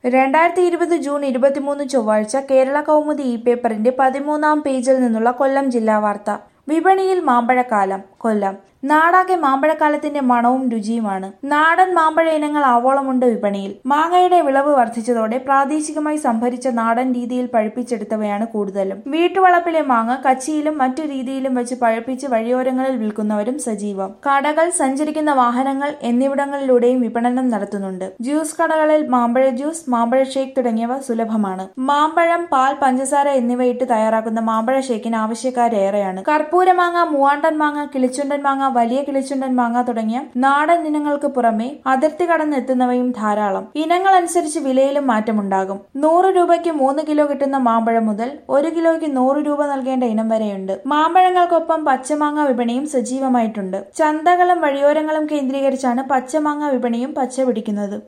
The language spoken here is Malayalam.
രണ്ടായിരത്തി ഇരുപത് ജൂൺ ഇരുപത്തിമൂന്ന് ചൊവ്വാഴ്ച കേരള കൗമുദി ഇ പേപ്പറിന്റെ പതിമൂന്നാം പേജിൽ നിന്നുള്ള കൊല്ലം ജില്ലാ വാർത്ത വിപണിയിൽ മാമ്പഴക്കാലം കൊല്ലം നാടാകെ മാമ്പഴക്കാലത്തിന്റെ മണവും രുചിയുമാണ് നാടൻ മാമ്പഴ ഇനങ്ങൾ ആവോളമുണ്ട് വിപണിയിൽ മാങ്ങയുടെ വിളവ് വർദ്ധിച്ചതോടെ പ്രാദേശികമായി സംഭരിച്ച നാടൻ രീതിയിൽ പഴുപ്പിച്ചെടുത്തവയാണ് കൂടുതലും വീട്ടുവളപ്പിലെ മാങ്ങ കച്ചിയിലും മറ്റു രീതിയിലും വെച്ച് പഴുപ്പിച്ച് വഴിയോരങ്ങളിൽ വിൽക്കുന്നവരും സജീവം കടകൾ സഞ്ചരിക്കുന്ന വാഹനങ്ങൾ എന്നിവിടങ്ങളിലൂടെയും വിപണനം നടത്തുന്നുണ്ട് ജ്യൂസ് കടകളിൽ മാമ്പഴ ജ്യൂസ് മാമ്പഴ ഷേക്ക് തുടങ്ങിയവ സുലഭമാണ് മാമ്പഴം പാൽ പഞ്ചസാര എന്നിവയിട്ട് തയ്യാറാക്കുന്ന മാമ്പഴ ഷേക്കിന് ആവശ്യക്കാരേറെയാണ് കർപ്പൂരമാങ്ങ മൂവാണ്ടൻ മാങ്ങ കിളിച്ചുണ്ടൻ മാങ്ങ വലിയ കിളിച്ചുണ്ടൻ മാങ്ങ തുടങ്ങിയ നാടൻ ഇനങ്ങൾക്ക് പുറമെ അതിർത്തി കടന്നെത്തുന്നവയും ധാരാളം ഇനങ്ങൾ അനുസരിച്ച് വിലയിലും മാറ്റമുണ്ടാകും നൂറ് രൂപയ്ക്ക് മൂന്ന് കിലോ കിട്ടുന്ന മാമ്പഴം മുതൽ ഒരു കിലോയ്ക്ക് നൂറ് രൂപ നൽകേണ്ട ഇനം വരെയുണ്ട് മാമ്പഴങ്ങൾക്കൊപ്പം പച്ചമാങ്ങ വിപണിയും സജീവമായിട്ടുണ്ട് ചന്തകളും വഴിയോരങ്ങളും കേന്ദ്രീകരിച്ചാണ് പച്ചമാങ്ങ വിപണിയും പച്ച പിടിക്കുന്നത്